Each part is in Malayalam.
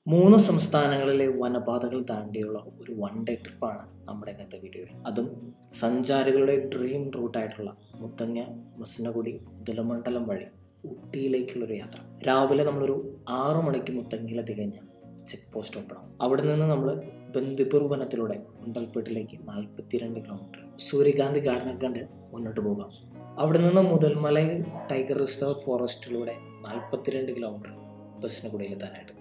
മൂന്ന് സംസ്ഥാനങ്ങളിലെ വനപാതകൾ താണ്ടിയുള്ള ഒരു വൺ ഡേ ട്രിപ്പാണ് നമ്മുടെ ഇന്നത്തെ വീഡിയോയിൽ അതും സഞ്ചാരികളുടെ ഡ്രീം റൂട്ടായിട്ടുള്ള മുത്തങ്ങ മസനഗുഡി ഉദലമണ്ഡലം വഴി ഊട്ടിയിലേക്കുള്ളൊരു യാത്ര രാവിലെ നമ്മളൊരു ആറു മണിക്ക് മുത്തങ്ങയിലെത്തി കഴിഞ്ഞാൽ ചെക്ക് പോസ്റ്റ് ഓപ്പണം അവിടെ നിന്ന് നമ്മൾ ബന്ദിപ്പൂർ വനത്തിലൂടെ ഉണ്ടൽപേട്ടിലേക്ക് നാൽപ്പത്തിരണ്ട് കിലോമീറ്റർ സൂര്യകാന്തി ഗാർഡനൊക്കെ കണ്ട് മുന്നോട്ട് പോകാം അവിടെ നിന്ന് മുതൽമലൈ ടൈഗർ റിസർവ് ഫോറസ്റ്റിലൂടെ നാൽപ്പത്തിരണ്ട് കിലോമീറ്റർ ബസ്സിനുകൂടിയിലെത്താനായിട്ട്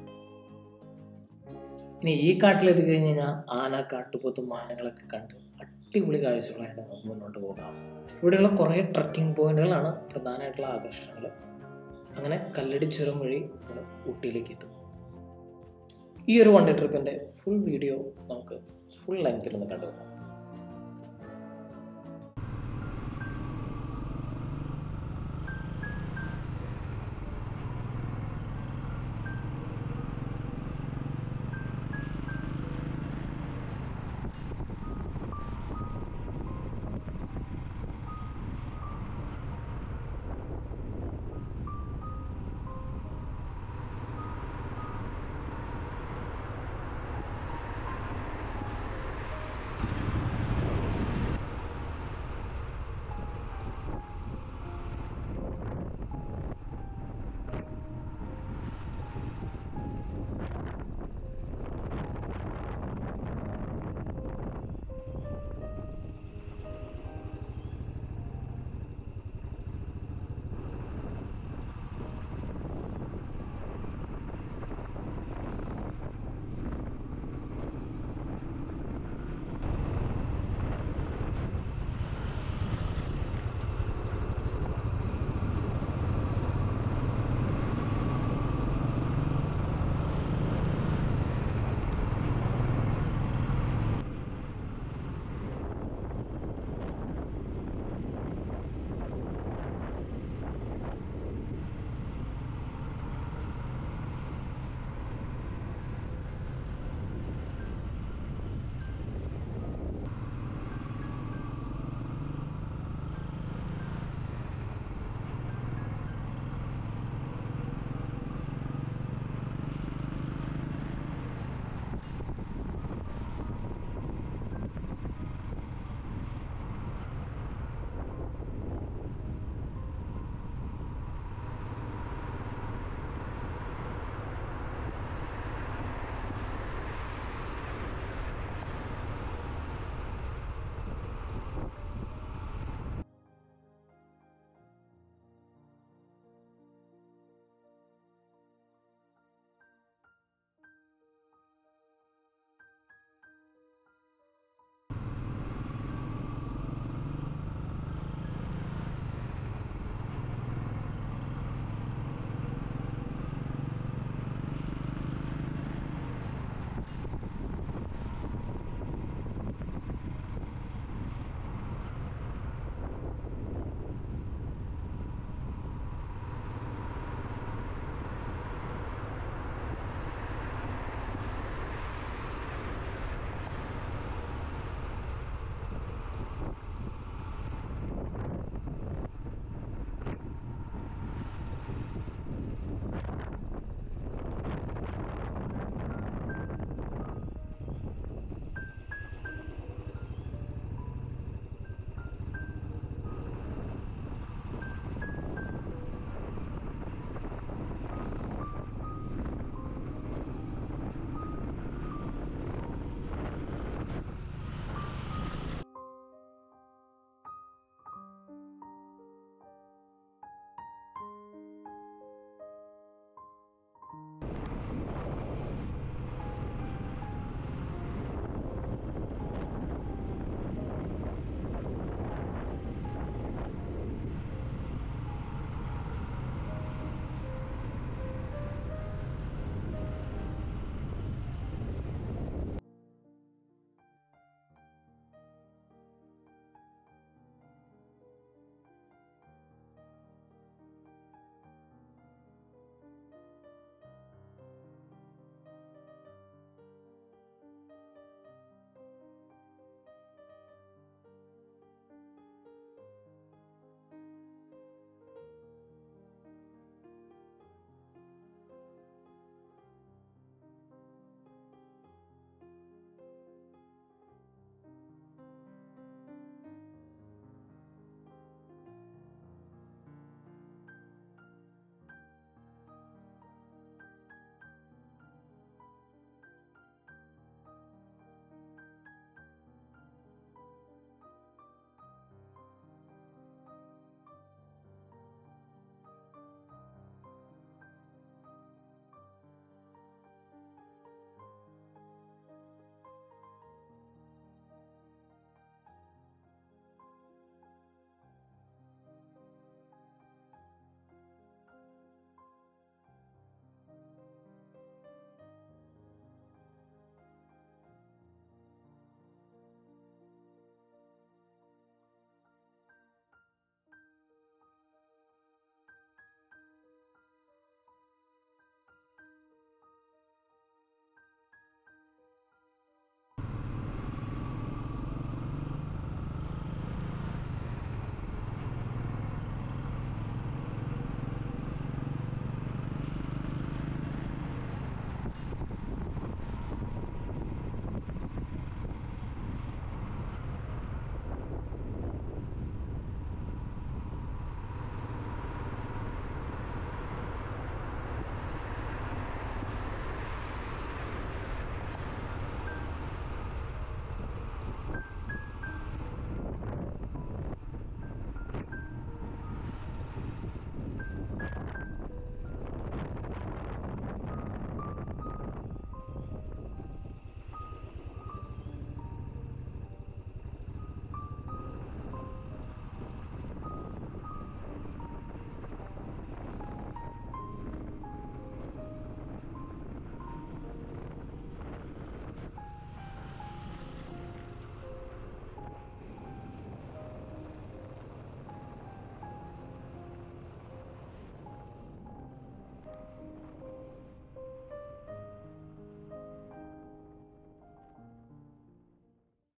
ഇനി ഈ കാട്ടിലെത്തി കഴിഞ്ഞ് കഴിഞ്ഞാൽ ആന കാട്ടുപോത്തും ആനകളൊക്കെ കണ്ട് അടിപൊളി കാഴ്ചകളായിട്ട് നമുക്ക് മുന്നോട്ട് പോകാം ഇവിടെയുള്ള കുറേ ട്രക്കിംഗ് പോയിന്റുകളാണ് പ്രധാനമായിട്ടുള്ള ആകർഷണങ്ങൾ അങ്ങനെ കല്ലടി ചുരം വഴി നമ്മൾ ഊട്ടിയിലേക്ക് എത്തും ഈ ഒരു വൺ ഡേ ട്രിപ്പിൻ്റെ ഫുൾ വീഡിയോ നമുക്ക് ഫുൾ ലെങ്ത്തിൽ ഒന്ന് കണ്ടുപോകാം